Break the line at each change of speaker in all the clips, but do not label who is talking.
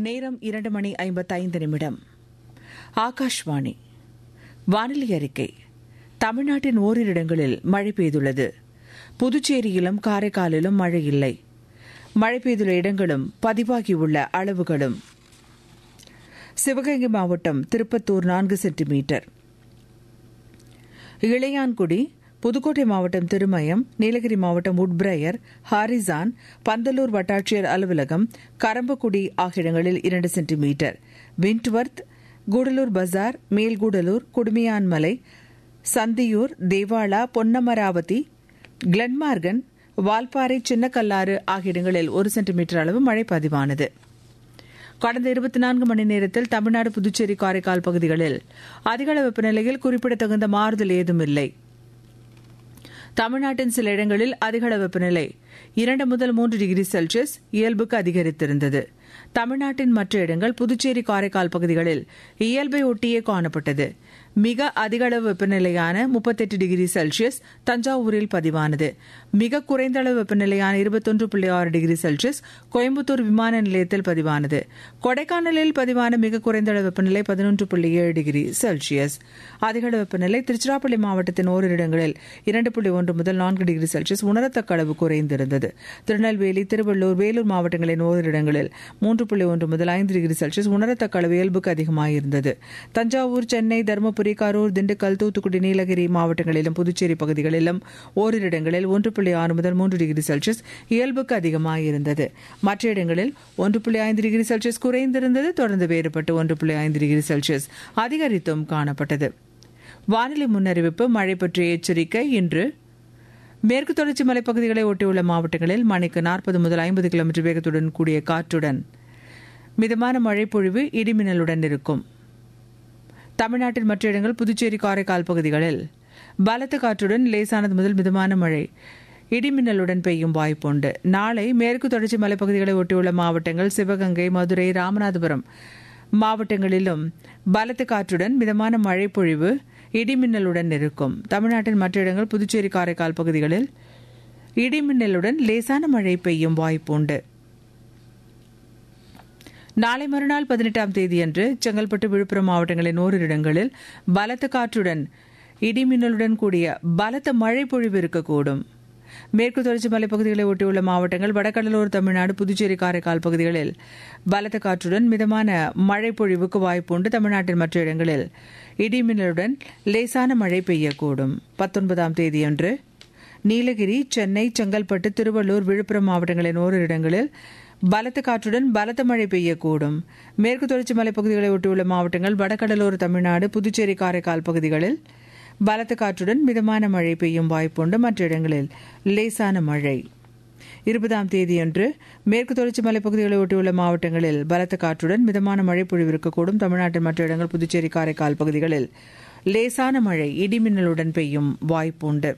நேரம் இரண்டு மணி ஐம்பத்தைந்து நிமிடம் ஆகாஷ்வாணி வானிலை அறிக்கை தமிழ்நாட்டின் ஓரிரு இடங்களில் மழை பெய்துள்ளது புதுச்சேரியிலும் காரைக்காலிலும் மழை இல்லை மழை பெய்துள்ள இடங்களும் பதிவாகியுள்ள அளவுகளும் சிவகங்கை மாவட்டம் திருப்பத்தூர் நான்கு சென்டிமீட்டர் இளையான்குடி புதுக்கோட்டை மாவட்டம் திருமயம் நீலகிரி மாவட்டம் உட்பிரையர் ஹாரிசான் பந்தலூர் வட்டாட்சியர் அலுவலகம் கரம்பக்குடி ஆகிய இடங்களில் இரண்டு சென்டிமீட்டர் விண்ட்வர்த் கூடலூர் பஜார் மேல்கூடலூர் குடுமியான்மலை சந்தியூர் தேவாலா பொன்னமராவதி கிளன்மார்கன் வால்பாறை சின்னக்கல்லாறு ஆகிய இடங்களில் ஒரு சென்டிமீட்டர் அளவு மழை பதிவானது கடந்த இருபத்தி நான்கு மணி நேரத்தில் தமிழ்நாடு புதுச்சேரி காரைக்கால் பகுதிகளில் அதிகள வெப்பநிலையில் குறிப்பிடத்தகுந்த மாறுதல் ஏதும் இல்லை தமிழ்நாட்டின் சில இடங்களில் அதிகள வெப்பநிலை இரண்டு முதல் மூன்று டிகிரி செல்சியஸ் இயல்புக்கு அதிகரித்திருந்தது தமிழ்நாட்டின் மற்ற இடங்கள் புதுச்சேரி காரைக்கால் பகுதிகளில் இயல்பை ஒட்டியே காணப்பட்டது மிக அதிக அளவு வெப்பநிலையான முப்பத்தெட்டு டிகிரி செல்சியஸ் தஞ்சாவூரில் பதிவானது மிக குறைந்த அளவு வெப்பநிலையான இருபத்தொன்று புள்ளி ஆறு டிகிரி செல்சியஸ் கோயம்புத்தூர் விமான நிலையத்தில் பதிவானது கொடைக்கானலில் பதிவான மிக குறைந்த அளவு வெப்பநிலை பதினொன்று புள்ளி ஏழு டிகிரி செல்சியஸ் அதிக அளவு வெப்பநிலை திருச்சிராப்பள்ளி மாவட்டத்தின் ஓரிரு இடங்களில் இரண்டு புள்ளி ஒன்று முதல் நான்கு டிகிரி செல்சியஸ் உணரத்தக்க அளவு குறைந்திருந்தது திருநெல்வேலி திருவள்ளூர் வேலூர் மாவட்டங்களின் ஓரிரு இடங்களில் மூன்று புள்ளி ஒன்று முதல் ஐந்து டிகிரி செல்சியஸ் உணரத்தக்க அளவு இயல்புக்கு அதிகமாயிருந்தது தஞ்சாவூர் சென்னை தருமபுரி கரூர் திண்டுக்கல் தூத்துக்குடி நீலகிரி மாவட்டங்களிலும் புதுச்சேரி பகுதிகளிலும் ஓரிரு இடங்களில் ஒன்று புள்ளி ஆறு முதல் மூன்று டிகிரி செல்சியஸ் இயல்புக்கு அதிகமாயிருந்தது மற்ற இடங்களில் ஒன்று புள்ளி ஐந்து டிகிரி செல்சியஸ் குறைந்திருந்தது தொடர்ந்து வேறுபட்டு ஒன்று புள்ளி ஐந்து டிகிரி செல்சியஸ் அதிகரித்தும் காணப்பட்டது வானிலை முன்னறிவிப்பு மழை பற்றிய எச்சரிக்கை இன்று மேற்கு தொடர்ச்சி மலைப்பகுதிகளை ஒட்டியுள்ள மாவட்டங்களில் மணிக்கு நாற்பது முதல் ஐம்பது கிலோமீட்டர் வேகத்துடன் கூடிய காற்றுடன் மிதமான மழை பொழிவு இடிமின்னலுடன் இருக்கும் தமிழ்நாட்டின் மற்ற இடங்கள் புதுச்சேரி காரைக்கால் பகுதிகளில் பலத்த காற்றுடன் லேசானது முதல் மிதமான மழை இடிமின்னலுடன் பெய்யும் வாய்ப்புண்டு நாளை மேற்கு தொடர்ச்சி மலைப்பகுதிகளை ஒட்டியுள்ள மாவட்டங்கள் சிவகங்கை மதுரை ராமநாதபுரம் மாவட்டங்களிலும் பலத்த காற்றுடன் மிதமான மழை பொழிவு இடிமின்னலுடன் இருக்கும் தமிழ்நாட்டின் மற்ற இடங்கள் புதுச்சேரி காரைக்கால் பகுதிகளில் இடிமின்னலுடன் லேசான மழை பெய்யும் வாய்ப்புண்டு நாளை மறுநாள் பதினெட்டாம் தேதியன்று செங்கல்பட்டு விழுப்புரம் மாவட்டங்களின் ஓரிரு இடங்களில் பலத்த காற்றுடன் இடிமின்னலுடன் கூடிய பலத்த மழை பொழிவு இருக்கக்கூடும் மேற்கு தொடர்ச்சி மலைப்பகுதிகளை ஒட்டியுள்ள மாவட்டங்கள் வடகடலோர தமிழ்நாடு புதுச்சேரி காரைக்கால் பகுதிகளில் பலத்த காற்றுடன் மிதமான மழை பொழிவுக்கு வாய்ப்புண்டு தமிழ்நாட்டின் மற்ற இடங்களில் இடிமின்னலுடன் லேசான மழை பெய்யக்கூடும் பத்தொன்பதாம் தேதியன்று நீலகிரி சென்னை செங்கல்பட்டு திருவள்ளூர் விழுப்புரம் மாவட்டங்களின் ஓரிரு இடங்களில் பலத்த காற்றுடன் பலத்த மழை பெய்யக்கூடும் மேற்கு தொடர்ச்சி மலைப்பகுதிகளை ஒட்டியுள்ள மாவட்டங்கள் வடகடலோர தமிழ்நாடு புதுச்சேரி காரைக்கால் பகுதிகளில் பலத்த காற்றுடன் மிதமான மழை பெய்யும் வாய்ப்புண்டு மற்ற இடங்களில் லேசான மழை இருபதாம் தேதியன்று மேற்கு தொடர்ச்சி மலைப்பகுதிகளை ஒட்டியுள்ள மாவட்டங்களில் பலத்த காற்றுடன் மிதமான மழை பொழிவிருக்கக்கூடும் தமிழ்நாட்டின் மற்ற இடங்கள் புதுச்சேரி காரைக்கால் பகுதிகளில் லேசான மழை இடிமின்னலுடன் பெய்யும் வாய்ப்புண்டு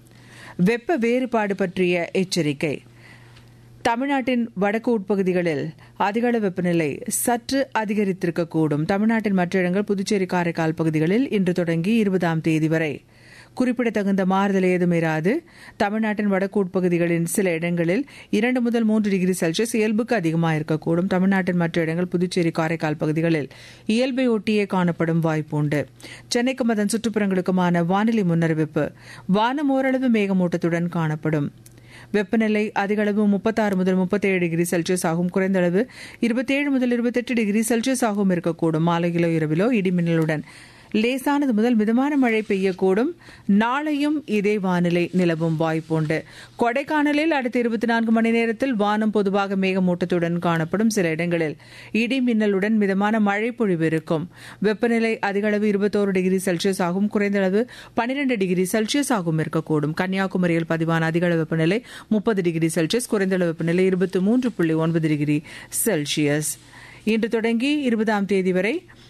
வெப்ப வேறுபாடு பற்றிய எச்சரிக்கை தமிழ்நாட்டின் வடக்கு உட்பகுதிகளில் அதிகள வெப்பநிலை சற்று அதிகரித்திருக்கக்கூடும் தமிழ்நாட்டின் மற்ற இடங்கள் புதுச்சேரி காரைக்கால் பகுதிகளில் இன்று தொடங்கி இருபதாம் தேதி வரை குறிப்பிடத்தகுந்த மாறுதல் ஏதும் இராது தமிழ்நாட்டின் வடக்கு உட்பகுதிகளின் சில இடங்களில் இரண்டு முதல் மூன்று டிகிரி செல்சியஸ் இயல்புக்கு அதிகமாக இருக்கக்கூடும் தமிழ்நாட்டின் மற்ற இடங்கள் புதுச்சேரி காரைக்கால் பகுதிகளில் இயல்பை ஒட்டியே காணப்படும் வாய்ப்பு உண்டு சென்னைக்கும் அதன் சுற்றுப்புறங்களுக்குமான வானிலை முன்னறிவிப்பு வானம் ஓரளவு மேகமூட்டத்துடன் காணப்படும் வெப்பநிலை அதிக அளவு முப்பத்தாறு முதல் முப்பத்தேழு டிகிரி செல்சியஸ் ஆகும் குறைந்த அளவு இருபத்தேழு முதல் இருபத்தெட்டு டிகிரி செல்சியஸ் ஆகும் இருக்கக்கூடும் மாலையிலோ இரவிலோ இடிமின்னலுடன் லேசானது முதல் மிதமான மழை பெய்யக்கூடும் நாளையும் இதே வானிலை நிலவும் வாய்ப்புண்டு கொடைக்கானலில் அடுத்த இருபத்தி நான்கு மணி நேரத்தில் வானம் பொதுவாக மேகமூட்டத்துடன் காணப்படும் சில இடங்களில் இடி மின்னலுடன் மிதமான மழை பொழிவு இருக்கும் வெப்பநிலை அதிக அளவு இருபத்தோரு டிகிரி செல்சியஸ் ஆகும் குறைந்த அளவு பனிரெண்டு டிகிரி செல்சியஸ் ஆகும் இருக்கக்கூடும் கன்னியாகுமரியில் பதிவான அதிக அளவு வெப்பநிலை முப்பது டிகிரி செல்சியஸ் குறைந்த அளவு வெப்பநிலை இருபத்தி மூன்று புள்ளி ஒன்பது டிகிரி செல்சியஸ் இன்று தொடங்கி இருபதாம் தேதி வரை